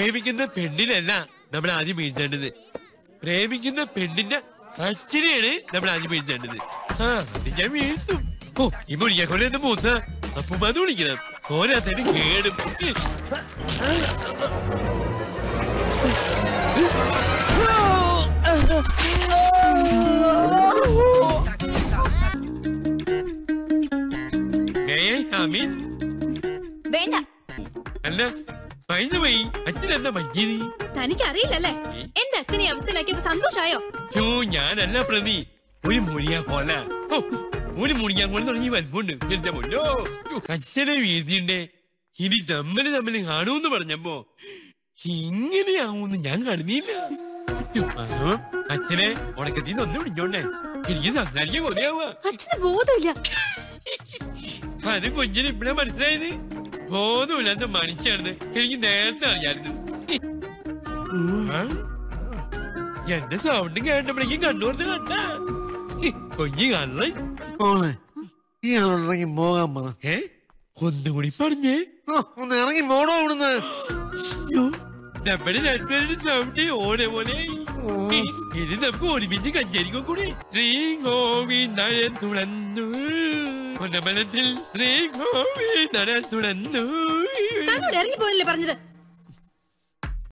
പ്രേമിക്കുന്ന പെണ്ണിനല്ല നമ്മൾ ആദ്യം വീഴ്ത്തേണ്ടത് പ്രേമിക്കുന്ന പെണ്ണിന്റെ അച്ഛനെയാണ് നമ്മൾ ആദ്യം വീഴ്ത്തേണ്ടത് ആ അത് ഞാൻ വീഴ്ത്തും ഓ ഈ മുടിയാക്കൊള്ള എന്റെ മൂത്ത അപ്പം അത് വിളിക്കണം ഓരോരുത്തരും കേടും ഏയ് അമീൻ വേണ്ട അല്ല മൈന വൈ അച്ഛനെന്താ മഞ്ഞിനി തനിക്ക് അറിയില്ലല്ലേ എന്റെ അച്ഛനെ ഈ അവസ്ഥയിലാക്കിയപ്പോ സന്തോഷായോ യോ ഞാനല്ല പ്രതി ഒരു മുറിയാ കൊല ഓ, ഒരു മുറിയാൻ കൊണ്ട് തുടങ്ങി വൻപുണ്ട് എന്റെ മുന്നോ യ്യോ, അച്ഛനെ വീതിയുണ്ടേ ഇനി തമ്മില് തമ്മില് കാണൂന്ന് പറഞ്ഞപ്പോ ഇങ്ങനെയാവൂന്ന് ഞാൻ കാണുന്നില്ല യ്യോ, അതോ, അച്ഛനെ ഉണക്കത്തിൽ നിന്ന് ഒന്ന് വിളിച്ചോണ്ടേ എനിക്ക് സംസാരിക്കാൻ കൊതിയാവാ അച്ഛന് ബോധമില്ല അത് കുഞ്ഞിന് ഇപ്പഴാ മനസ്സിലായത് ബോധമില്ലാത്ത മനുഷ്യാണെന്ന് എനിക്ക് നേരത്തെ അറിയായിരുന്നു ആ? എന്റെ സൗണ്ട് കേട്ടപ്പോഴേക്കും കണ്ണൂർന്ന് കണ്ട കുഞ്ഞി കള്ള മോളെ ഇയാളോട് ഇറങ്ങി പോകാൻ പറ ഏ ഒന്നുകൂടി പറഞ്ഞേ ഓ, ഒന്ന് ഇറങ്ങി പോടോ ഇവിടുന്ന് യ്യോ, നമ്മുടെ രണ്ടുപേരുടെ സൗണ്ട് ഓനെ പോലെ ഇനി നമുക്ക് ഒരുമിച്ച് കഞ്ചേരിക്കും കൂടി ശ്രീകോവിന്ദൻ തുളന്നു പൊന്നമ്പലത്തിൽ ശ്രീകോവിന്ദൻ തുളന്നു തന്നോട് ഇറങ്ങി പോയല്ലേ പറഞ്ഞത്